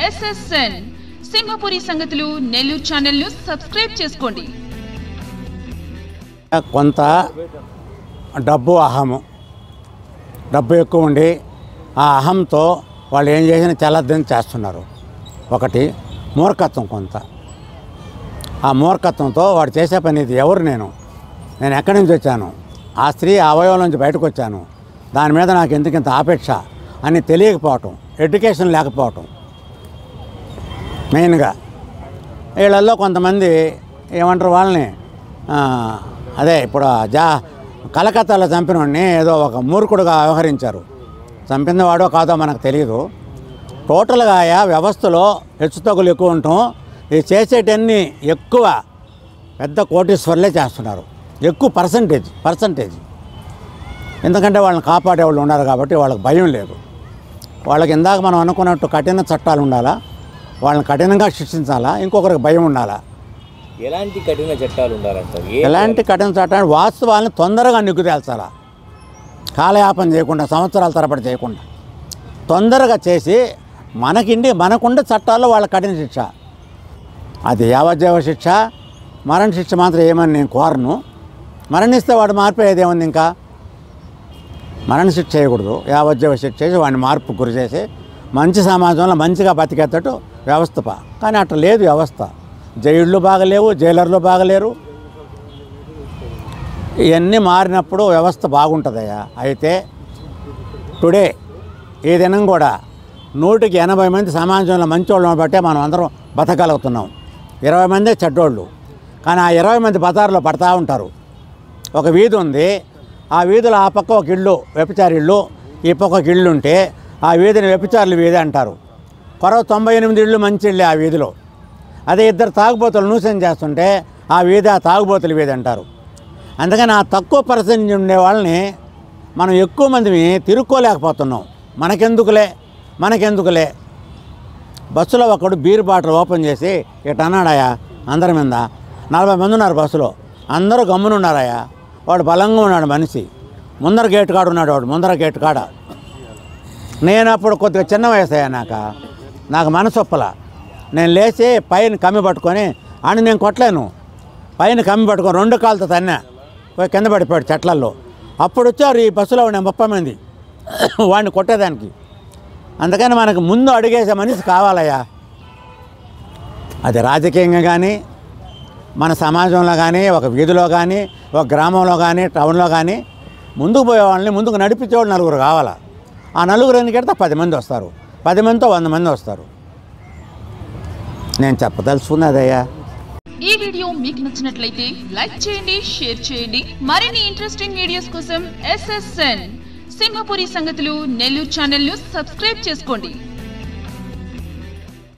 SSN Simhapuri సంగతులు నెల్లూరు ఛానల్ను subscribe చేసుకోండి కొంత డబ్బు అహము డబ్బు ఎక్కువ ఉండి ఆ అహంతో వాళ్ళు ఏం చేసినా చల్లద్దని చేస్తున్నారు ఒకటి మూర్ఖత్వం కొంత ఆ మూర్ఖత్వంతో వాడు చేసే పని ఇది ఎవరు నేను నేను ఎక్కడి నుంచి వచ్చాను ఆ స్త్రీ ఆ అవయవం నుంచి బయటకు వచ్చాను దాని మీద నాకు ఎందుకింత ఆపేక్ష అని తెలియకపోవటం ఎడ్యుకేషన్ లేకపోవటం మెయిన్గా వీళ్ళల్లో కొంతమంది ఏమంటారు వాళ్ళని ఆ, అదే ఇప్పుడు ఆ జా కలకత్తాలో చంపిన వాడిని ఏదో ఒక మూర్ఖుడుగా వ్యవహరించారు చంపిన వాడో కాదో మనకు తెలియదు టోటల్గా ఆయా వ్యవస్థలో హెచ్చుతగ్గులు ఎక్కువ ఉండటం ఇది చేసేటన్ని ఎక్కువ పెద్ద కోటీశ్వర్లే చేస్తున్నారు ఎక్కువ పర్సంటేజ్ పర్సంటేజ్ ఎందుకంటే వాళ్ళని కాపాడే వాళ్ళు ఉన్నారు కాబట్టి వాళ్ళకి భయం లేదు వాళ్ళకి ఇందాక మనం అనుకున్నట్టు కఠిన చట్టాలు ఉండాలా వాళ్ళని కఠినంగా శిక్షించాలా ఇంకొకరికి భయం ఉండాలా ఎలాంటి కఠిన చట్టాలు ఉండాలంటారు ఏ ఎలాంటి కఠిన చట్టాన్ని వాస్తవాలను తొందరగా నిగ్గు తేల్చాలా కాలయాపన చేయకుండా సంవత్సరాల తరబడి చేయకుండా తొందరగా చేసి మనకిండి మనకుండే చట్టాల్లో వాళ్ళ కఠిన శిక్ష అది యావజ్జీవ శిక్ష మరణ శిక్ష మాత్రం ఏమని నేను కోరను మరణిస్తే వాడు మార్పేది ఏముంది ఇంకా మరణ శిక్ష చేయకూడదు యావజ్జీవ శిక్ష చేసి వాడిని మార్పు గురి చేసి మంచి సమాజంలో మంచిగా బతికేటట్టు వ్యవస్థ పా కానీ అట్లా లేదు వ్యవస్థ జైళ్ళు బాగలేవు జైలర్లు బాగలేరు ఇవన్నీ మారినప్పుడు వ్యవస్థ బాగుంటుందయ్యా అయితే టుడే ఈ దినం కూడా నూటికి ఎనభై మంది సమాజంలో మంచోళ్ళని బట్టే మనం అందరం బతకగలుగుతున్నాం ఇరవై మందే చెడ్డోళ్ళు కానీ ఆ ఇరవై మంది బజార్లో పడతా ఉంటారు ఒక వీధి ఉంది ఆ వీధిలో ఆ పక్క ఒక ఇల్లు వ్యభిచారి ఇల్లు ఈ పక్క ఒక ఇల్లు ఉంటే ఆ వీధిని వ్యభిచారుల వీధి అంటారు కొరవ తొంభై ఎనిమిది ఇళ్ళు మంచి ఇళ్ళే ఆ వీధిలో అదే ఇద్దరు తాగుబోతులు నూసెన్ చేస్తుంటే ఆ వీధి ఆ తాగుబోతుల వీధి అంటారు అందుకని ఆ తక్కువ పర్సెంటేజ్ ఉండే వాళ్ళని మనం ఎక్కువ మందిని తిరుక్కోలేకపోతున్నాం మనకెందుకులే మనకెందుకులే బస్సులో ఒకడు బీర్ బాటిల్ ఓపెన్ చేసి ఇట అన్నాడాయా అందరి మీద నలభై మంది ఉన్నారు బస్సులో అందరూ గమ్మునున్నారాయా వాడు బలంగా ఉన్నాడు మనిషి ముందర గేట్ కాడ ఉన్నాడు వాడు ముందర గేట్ కాడ నేను అప్పుడు కొద్దిగా చిన్న వయసు అయ్యా నాకు నాకు మనసు ఒప్పల నేను లేచి పైన కమ్మి పట్టుకొని అని నేను కొట్టలేను పైన కమ్మి పట్టుకొని రెండు కాళ్ళతో తన్నా పోయి కింద పడిపోయాడు చెట్లల్లో అప్పుడు వచ్చారు ఈ బస్సులో ఉన్న ముప్పై మంది వాడిని కొట్టేదానికి అందుకని మనకు ముందు అడిగేసే మనిషి కావాలయ్యా అది రాజకీయంగా కానీ మన సమాజంలో కానీ ఒక వీధిలో కానీ ఒక గ్రామంలో కానీ టౌన్లో కానీ ముందుకు పోయే వాళ్ళని ముందుకు నడిపించేవాళ్ళు నలుగురు కావాలా ఆ నలుగురు ఎందుకెడితే పది మంది వస్తారు పది మందితో వంద మంది వస్తారు నేను చెప్పదలుచుకున్నదయ్యా ఈ వీడియో మీకు నచ్చినట్లయితే లైక్ చేయండి షేర్ చేయండి మరిన్ని ఇంట్రెస్టింగ్ వీడియోస్ కోసం ఎస్ఎస్ఎన్ సింహపురి సంగతులు నెల్లూరు ఛానల్ను సబ్స్క్రైబ్ చేసుకోండి